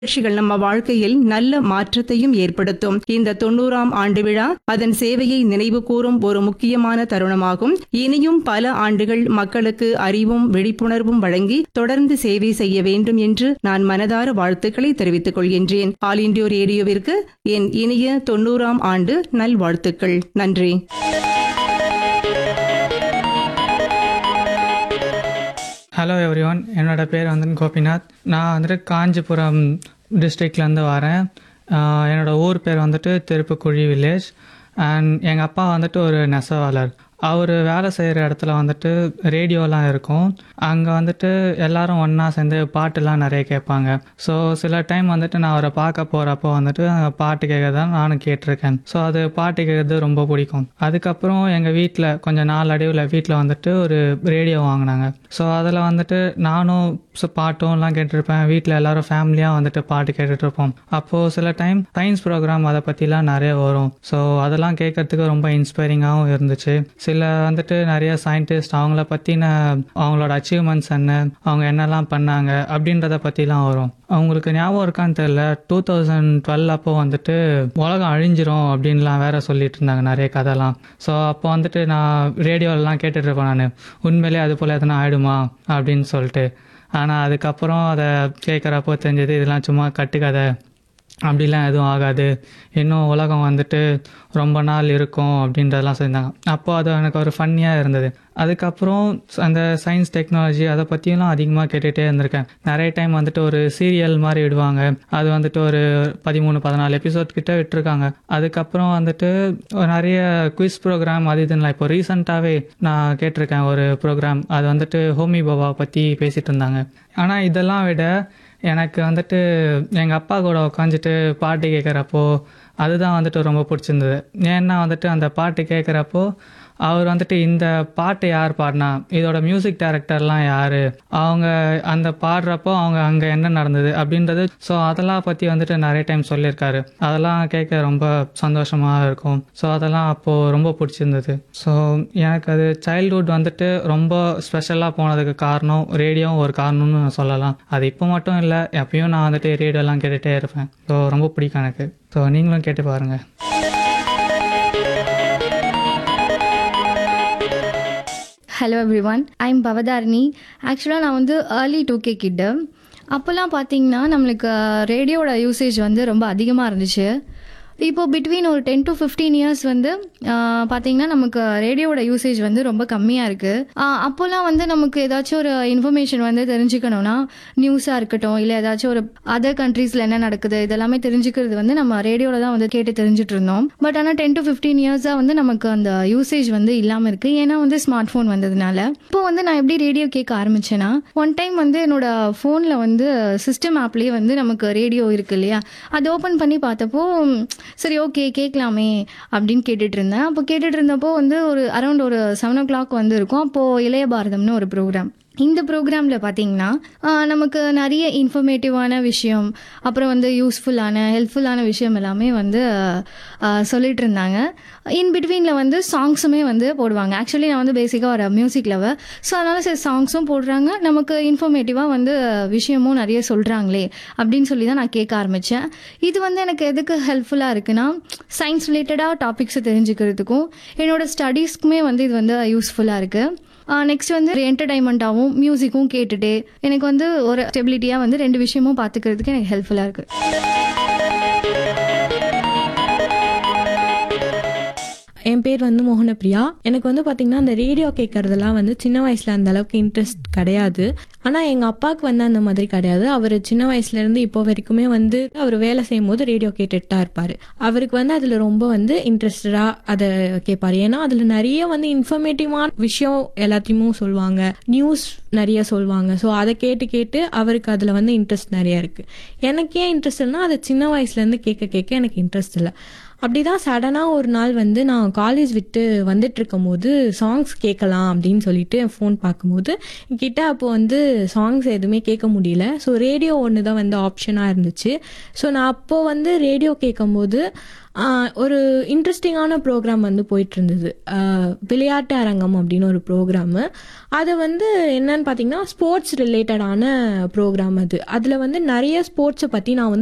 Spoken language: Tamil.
நிகழ்ச்சிகள் நம்ம வாழ்க்கையில் நல்ல மாற்றத்தையும் ஏற்படுத்தும் இந்த தொண்ணூறாம் ஆண்டு விழா அதன் சேவையை நினைவு கூறும் ஒரு முக்கியமான தருணமாகும் இனியும் பல ஆண்டுகள் மக்களுக்கு அறிவும் விழிப்புணர்வும் வழங்கி தொடர்ந்து சேவை செய்ய வேண்டும் என்று நான் மனதார வாழ்த்துக்களை தெரிவித்துக் கொள்கின்றேன் ஆல் இண்டியோ ரேடியோவிற்கு என் இனிய தொண்ணூறாம் ஆண்டு நல்வாழ்த்துக்கள் நன்றி ஹலோ எவ்ரி ஒன் என்னோட பேர் வந்து கோபிநாத் நான் வந்துட்டு காஞ்சிபுரம் டிஸ்ட்ரிக்ட்லேருந்து வரேன் ஆஹ் என்னோட ஊர் பேர் வந்துட்டு திருப்புக்குழி வில்லேஜ் அண்ட் எங்கள் அப்பா வந்துட்டு ஒரு நெசவாளர் அவர் வேலை செய்கிற இடத்துல வந்துட்டு ரேடியோலாம் இருக்கும் அங்கே வந்துட்டு எல்லாரும் ஒன்றா சேர்ந்து பாட்டுலாம் நிறைய கேட்பாங்க ஸோ சில டைம் வந்துட்டு நான் அவரை பார்க்க போகிறப்போ வந்துட்டு அங்க பாட்டு கேட்க நானும் கேட்டிருக்கேன் ஸோ அது பாட்டு கேட்கறது ரொம்ப பிடிக்கும் அதுக்கப்புறம் எங்கள் வீட்டில் கொஞ்சம் நாள் அடைவில் வீட்டில் வந்துட்டு ஒரு ரேடியோ வாங்கினாங்க ஸோ அதில் வந்துட்டு நானும் ஸோ பாட்டும்லாம் கேட்டிருப்பேன் வீட்டில் எல்லாரும் ஃபேமிலியாக வந்துட்டு பாட்டு கேட்டுட்டு இருப்போம் அப்போது சில டைம் சயின்ஸ் ப்ரோக்ராம் அதை பற்றிலாம் நிறைய வரும் ஸோ அதெல்லாம் கேட்கறதுக்கு ரொம்ப இன்ஸ்பைரிங்காகவும் இருந்துச்சு சில வந்துட்டு நிறைய சயின்டிஸ்ட் அவங்கள பற்றின அவங்களோட அச்சீவ்மெண்ட்ஸ் என்ன அவங்க என்னெல்லாம் பண்ணாங்க அப்படின்றத பற்றிலாம் வரும் அவங்களுக்கு ஞாபகம் இருக்கான்னு தெரியல டூ தௌசண்ட் டுவெல் அப்போ வந்துட்டு உலகம் அழிஞ்சிரும் அப்படின்லாம் வேற சொல்லிட்டு இருந்தாங்க நிறைய கதைலாம் ஸோ அப்போ வந்துட்டு நான் ரேடியோலலாம் கேட்டுட்டு இருப்பேன் நான் உண்மையிலே அது போல் எதனா ஆயிடுமா அப்படின்னு சொல்லிட்டு ஆனால் அதுக்கப்புறம் அதை கேட்குறப்போ தெரிஞ்சது இதெல்லாம் சும்மா கட்டுக்கதை அப்படிலாம் எதுவும் ஆகாது இன்னும் உலகம் வந்துட்டு ரொம்ப நாள் இருக்கும் அப்படின்றதெல்லாம் சொல்லியிருந்தாங்க அப்போ அது எனக்கு ஒரு ஃபன்னியாக இருந்தது அதுக்கப்புறம் அந்த சயின்ஸ் டெக்னாலஜி அதை பற்றியெல்லாம் அதிகமாக கேட்டுகிட்டே இருந்திருக்கேன் நிறைய டைம் வந்துட்டு ஒரு சீரியல் மாதிரி விடுவாங்க அது வந்துட்டு ஒரு பதிமூணு பதினாலு எபிசோட் கிட்ட விட்டுருக்காங்க அதுக்கப்புறம் வந்துட்டு நிறைய குவிஸ் ப்ரோக்ராம் அது இதுன்னு இப்போ ரீசெண்டாகவே நான் கேட்டிருக்கேன் ஒரு ப்ரோக்ராம் அது வந்துட்டு ஹோமி பாபா பற்றி பேசிகிட்டு இருந்தாங்க ஆனால் இதெல்லாம் விட எனக்கு வந்துட்டு எங்கள் அப்பா கூட உட்காந்துட்டு பாட்டு கேட்குறப்போ அதுதான் வந்துட்டு ரொம்ப பிடிச்சிருந்தது ஏன்னா வந்துட்டு அந்த பாட்டு கேட்குறப்போ அவர் வந்துட்டு இந்த பாட்டு யார் பாடினா இதோட மியூசிக் டைரக்டர்லாம் யார் அவங்க அந்த பாடுறப்போ அவங்க அங்கே என்ன நடந்தது அப்படின்றது ஸோ அதெல்லாம் பற்றி வந்துட்டு நிறைய டைம் சொல்லியிருக்காரு அதெல்லாம் கேட்க ரொம்ப சந்தோஷமாக இருக்கும் ஸோ அதெல்லாம் அப்போது ரொம்ப பிடிச்சிருந்தது ஸோ எனக்கு அது சைல்ட்ஹுட் வந்துட்டு ரொம்ப ஸ்பெஷலாக போனதுக்கு காரணம் ரேடியோவும் ஒரு காரணம்னு சொல்லலாம் அது இப்போ மட்டும் இல்லை எப்பயும் நான் வந்துட்டு ரேடியோலாம் கேட்டுகிட்டே இருப்பேன் ஸோ ரொம்ப பிடிக்கும் எனக்கு ஸோ நீங்களும் கேட்டு பாருங்கள் hello everyone I'm Bhavatharini ஆக்சுவலாக நான் வந்து ஏர்லி டூ கே கிட்டு அப்போல்லாம் பார்த்தீங்கன்னா நம்மளுக்கு ரேடியோட யூசேஜ் வந்து ரொம்ப அதிகமாக இருந்துச்சு இப்போ பிட்வீன் ஒரு டென் டு ஃபிஃப்டீன் இயர்ஸ் வந்து ஆஹ், பார்த்தீங்கன்னா நமக்கு ரேடியோட யூசேஜ் வந்து ரொம்ப கம்மியாக இருக்குது அப்போல்லாம் வந்து நமக்கு ஏதாச்சும் ஒரு இன்ஃபர்மேஷன் வந்து தெரிஞ்சுக்கணும்னா நியூஸாக இருக்கட்டும் இல்லை ஏதாச்சும் ஒரு அதர் கண்ட்ரீஸில் என்ன நடக்குது இதெல்லாமே தெரிஞ்சுக்கிறது வந்து நம்ம ரேடியோவில் தான் வந்து கேட்டு தெரிஞ்சுட்டு இருந்தோம் பட் ஆனால் டென் டு ஃபிஃப்டீன் இயர்ஸாக வந்து நமக்கு அந்த யூசேஜ் வந்து இல்லாமல் இருக்குது ஏன்னா வந்து ஸ்மார்ட் ஃபோன் வந்ததுனால இப்போ வந்து நான் எப்படி ரேடியோ கேட்க ஆரம்பிச்சேன்னா ஒன் டைம் வந்து என்னோட ஃபோனில் வந்து சிஸ்டம் ஆப்லேயே வந்து நமக்கு ரேடியோ இருக்கு இல்லையா அதை ஓப்பன் பண்ணி பார்த்தப்போ ம், சரி ஓகே கேட்கலாமே அப்படின்னு கேட்டுட்டு இருந்தேன் அப்போ கேட்டுட்டு இருந்தப்போ வந்து ஒரு அரௌண்ட் ஒரு செவன் ஓ கிளாக் வந்து இருக்கும் அப்போது இளைய பாரதம்னு ஒரு ப்ரோக்ராம் இந்த ப்ரோக்ராமில் பார்த்தீங்கன்னா ஆஹ், நமக்கு நிறைய இன்ஃபர்மேட்டிவான விஷயம் அப்புறம் வந்து யூஸ்ஃபுல்லான ஹெல்ப்ஃபுல்லான விஷயம் எல்லாமே வந்து ஆஹ், சொல்லிட்டு இருந்தாங்க இன் பிட்வீனில் வந்து சாங்ஸுமே வந்து போடுவாங்க ஆக்சுவலி நான் வந்து பேசிக்காக ஒரு மியூசிக் லவர் ஸோ அதனால் சரி சாங்ஸும் போடுறாங்க நமக்கு இன்ஃபர்மேட்டிவாக வந்து விஷயமும் நிறைய சொல்கிறாங்களே அப்படின்னு சொல்லி தான் நான் கேட்க ஆரம்பித்தேன் இது வந்து எனக்கு எதுக்கு ஹெல்ப்ஃபுல்லாக இருக்குன்னா சயின்ஸ் ரிலேட்டடாக டாபிக்ஸை தெரிஞ்சுக்கிறதுக்கும் என்னோட ஸ்டடீஸ்க்குமே வந்து இது வந்து யூஸ்ஃபுல்லாக இருக்குது நெக்ஸ்ட் வந்து ஒரு என்டர்டைன்மெண்ட்டாகவும் மியூசிக்கும் கேட்டுட்டு எனக்கு வந்து ஒரு ஸ்டெபிலிட்டியாக வந்து ரெண்டு விஷயமும் பார்த்துக்கிறதுக்கு எனக்கு ஹெல்ப்ஃபுல்லாக இருக்குது என் பேர் வந்து மோகனப்பிரியா எனக்கு வந்து பார்த்திங்கன்னா அந்த ரேடியோ கேட்குறதெல்லாம் வந்து சின்ன வயசில் அந்த அளவுக்கு இன்ட்ரெஸ்ட் கிடையாது ஆனால் எங்கள் அப்பாவுக்கு வந்து அந்த மாதிரி கிடையாது அவர் சின்ன வயசுலேருந்து இப்போ வரைக்குமே வந்து அவர் வேலை செய்யும் போது ரேடியோ கேட்டுட்டு தான் இருப்பார் அவருக்கு வந்து அதில் ரொம்ப வந்து இன்ட்ரெஸ்டடாக அதை கேட்பார் ஏன்னா அதில் நிறைய வந்து இன்ஃபர்மேட்டிவான விஷயம் எல்லாத்தையுமே சொல்லுவாங்க நியூஸ் நிறைய சொல்லுவாங்க ஸோ அதை கேட்டு கேட்டு அவருக்கு அதில் வந்து இன்ட்ரெஸ்ட் நிறைய இருக்குது எனக்கு ஏன் இன்ட்ரெஸ்ட் இல்லைன்னா அதை சின்ன வயசுலேருந்து கேட்க கேட்க எனக்கு இன்ட்ரெஸ்ட் இல்லை அப்படி தான் சடனாக ஒரு நாள் வந்து நான் காலேஜ் விட்டு வந்துட்டு இருக்கும்போது சாங்ஸ் கேட்கலாம் அப்படின்னு சொல்லிட்டு ஃபோன் பார்க்கும்போது கிட்ட அப்போ வந்து சாங்ஸ் எதுவுமே கேட்க முடியல ஸோ ரேடியோ ஒன்று தான் வந்து ஆப்ஷனாக இருந்துச்சு ஸோ நான் அப்போது வந்து ரேடியோ கேட்கும்போது ஆஹ், ஒரு இன்ட்ரெஸ்டிங்கான ப்ரோக்ராம் வந்து போயிட்டு இருந்தது ஆஹ், விளையாட்டு அரங்கம் அப்படின்னு ஒரு ப்ரோக்ராமு அது வந்து என்னன்னு பார்த்தீங்கன்னா ஸ்போர்ட்ஸ் ரிலேட்டடான ப்ரோக்ராம் அது அதில் வந்து நிறைய ஸ்போர்ட்ஸை பற்றி நான் வந்து